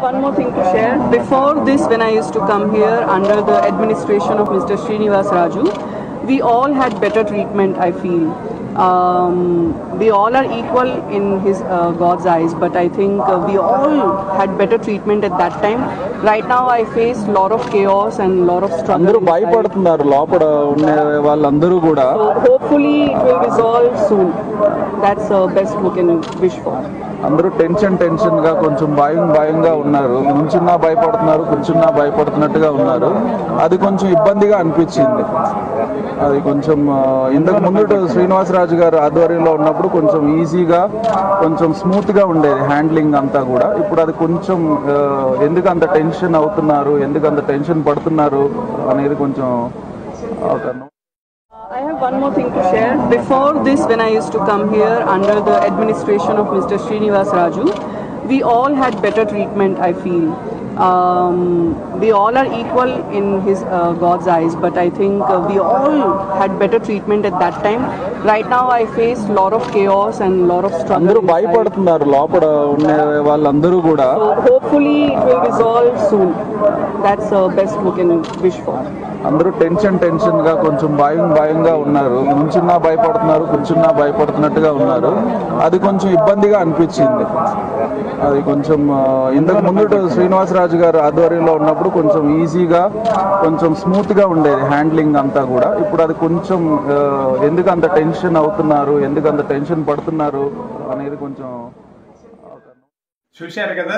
one more thing to share. Before this, when I used to come here under the administration of Mr. Srinivas Raju, we all had better treatment, I feel. Um, we all are equal in his uh, God's eyes, but I think uh, we all had better treatment at that time. Right now, I face lot of chaos and lot of struggle. అందరూ inside. భయపడుతున్నారు లోపల ఉన్న వాళ్ళందరూ కూడా So hopefully, it will resolve soon. That's the best we can wish for. అందరూ tension tension గా కొంచెం భయం భయంగా ఉన్నారు నుంచున్నా భయపడుతున్నారు కూర్చున్నా భయపడుతున్నట్టుగా ఉన్నారు అది కొంచెం ఇబ్బందిగా అనిపించింది అది కొంచెం ఆ, ఇంతకు ముందు శ్రీనివాసరాజు గారు ఆధ్వర్యంలో ఉన్నప్పుడు కొంచెం ఈజీగా కొంచెం స్మూత్ గా ఉండేది హ్యాండ్లింగ్ అంతా కూడా ఇప్పుడు అది కొంచెం ఆ, ఎందుకు అంత టెన్షన్ అవుతున్నారు ఎందుకు అంత టెన్షన్ పడుతున్నారు అనేది కొంచెం ఒక I have one more thing to share. Before this, when I used to come here under the administration of Mr. Srinivas Raju, we all had better treatment, I feel. Um, we all are equal in his uh, God's eyes, but I think uh, we all had better treatment at that time. Right now, I face lot of chaos and lot of struggle. అందరూ inside. భయపడుతున్నారు లోపల ఉన్న వాళ్ళందరూ కూడా So hopefully, it will resolve soon. That's the best we can wish for. అందరూ tension tension గా కొంచెం భయం భయంగా ఉన్నారు నుంచున్నా భయపడుతున్నారు కూర్చున్నా భయపడుతున్నట్టుగా ఉన్నారు అది కొంచెం ఇబ్బందిగా అనిపించింది అది కొంచెం ఆ, ఇంతకు ముందు శ్రీనివాసరాజు గారు ఆధ్వర్యంలో ఉన్నప్పుడు కొంచెం ఈజీగా కొంచెం స్మూత్ గా ఉండేది హ్యాండ్లింగ్ అంతా కూడా ఇప్పుడు అది కొంచెం ఆ, ఎందుకు అంత టెన్షన్ అవుతున్నారు ఎందుకు అంత టెన్షన్ పడుతున్నారు అనేది కొంచెం చూశారు కదా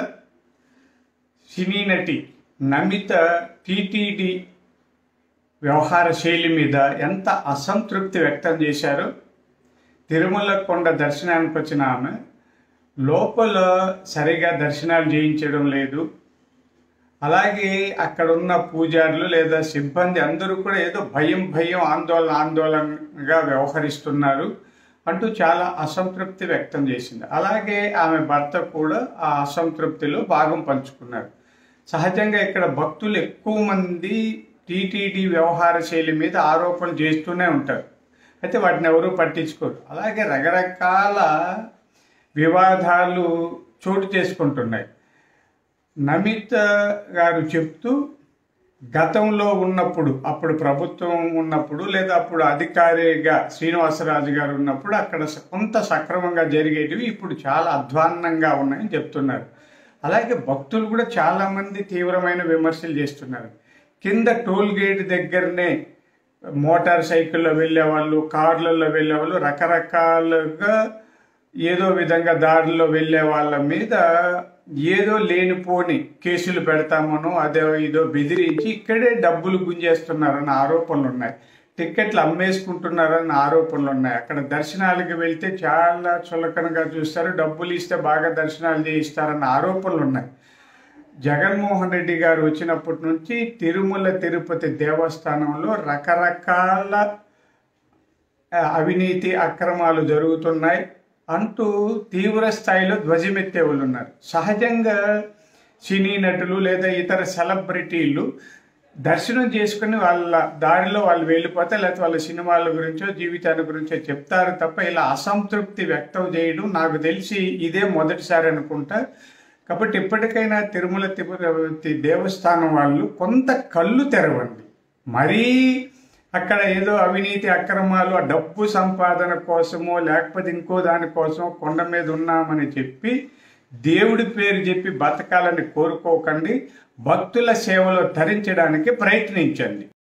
సినీ నటి నమిత టీటీడీ వ్యవహార శైలి మీద ఎంత అసంతృప్తి వ్యక్తం చేశారో తిరుమల కొండ దర్శనానికి వచ్చిన ఆమె లోపల సరిగా దర్శనాలు చేయించడం లేదు అలాగే అక్కడ ఉన్న పూజారులు లేదా సిబ్బంది అందరూ కూడా ఏదో భయం భయం ఆందోళన ఆందోళనగా వ్యవహరిస్తున్నారు అంటూ చాలా అసంతృప్తి వ్యక్తం చేసింది అలాగే ఆమె భర్త కూడా ఆ అసంతృప్తిలో భాగం పంచుకున్నారు సహజంగా ఇక్కడ భక్తులు ఎక్కువ మంది టీటీడీ వ్యవహార శైలి మీద ఆరోపణలు చేస్తూనే ఉంటారు అయితే వాటిని ఎవరూ పట్టించుకోరు అలాగే రకరకాల వివాదాలు చోటు చేసుకుంటున్నాయి నమిత గారు చెప్తూ గతంలో ఉన్నప్పుడు అప్పుడు ప్రభుత్వం ఉన్నప్పుడు లేదా అప్పుడు అధికారిగా శ్రీనివాసరాజు గారు ఉన్నప్పుడు అక్కడ స- కొంత సక్రమంగా జరిగేటివి ఇప్పుడు చాలా అధ్వాన్నంగా ఉన్నాయని చెప్తున్నారు అలాగే భక్తులు కూడా చాలా మంది తీవ్రమైన విమర్శలు చేస్తున్నారు కింద టోల్ గేట్ దగ్గరనే మోటార్ సైకిల్లో వెళ్ళేవాళ్ళు కార్లలో వెళ్ళేవాళ్ళు రకరకాలుగా ఏదో విధంగా దారిలో వెళ్ళే వాళ్ళ మీద ఏదో లేనిపోని కేసులు పెడతామనో అదే ఇదో బెదిరించి ఇక్కడే డబ్బులు గుంజేస్తున్నారన్న ఆరోపణలు ఉన్నాయి టిక్కెట్లు అమ్మేసుకుంటున్నారన్న ఆరోపణలు ఉన్నాయి అక్కడ దర్శనాలకు వెళ్తే చాలా చులకనగా చూస్తారు డబ్బులు ఇస్తే బాగా దర్శనాలు చేయిస్తారన్న ఆరోపణలు ఉన్నాయి జగన్మోహన్ రెడ్డి గారు వచ్చినప్పటి నుంచి తిరుమల తిరుపతి దేవస్థానంలో రకరకాల ఆ, అవినీతి అక్రమాలు జరుగుతున్నాయి అంటూ తీవ్ర స్థాయిలో ధ్వజమెత్తే వాళ్ళు ఉన్నారు సహజంగా సినీ నటులు లేదా ఇతర సెలబ్రిటీలు దర్శనం చేసుకుని వాళ్ళ దారిలో వాళ్ళు వెళ్ళిపోతే లేకపోతే వాళ్ళ సినిమాల గురించో జీవితాల గురించో చెప్తారు తప్ప ఇలా అసంతృప్తి వ్యక్తం చేయడం నాకు తెలిసి ఇదే మొదటిసారి అనుకుంటా కాబట్టి ఇప్పటికైనా తిరుమల తిరుపతి దేవస్థానం వాళ్ళు కొంత కళ్ళు తెరవండి మరీ అక్కడ ఏదో అవినీతి అక్రమాలు ఆ డబ్బు సంపాదన కోసమో లేకపోతే ఇంకో దానికోసమో కొండ మీద ఉన్నామని చెప్పి దేవుడి పేరు చెప్పి బతకాలని కోరుకోకండి భక్తుల సేవలో ధరించడానికి ప్రయత్నించండి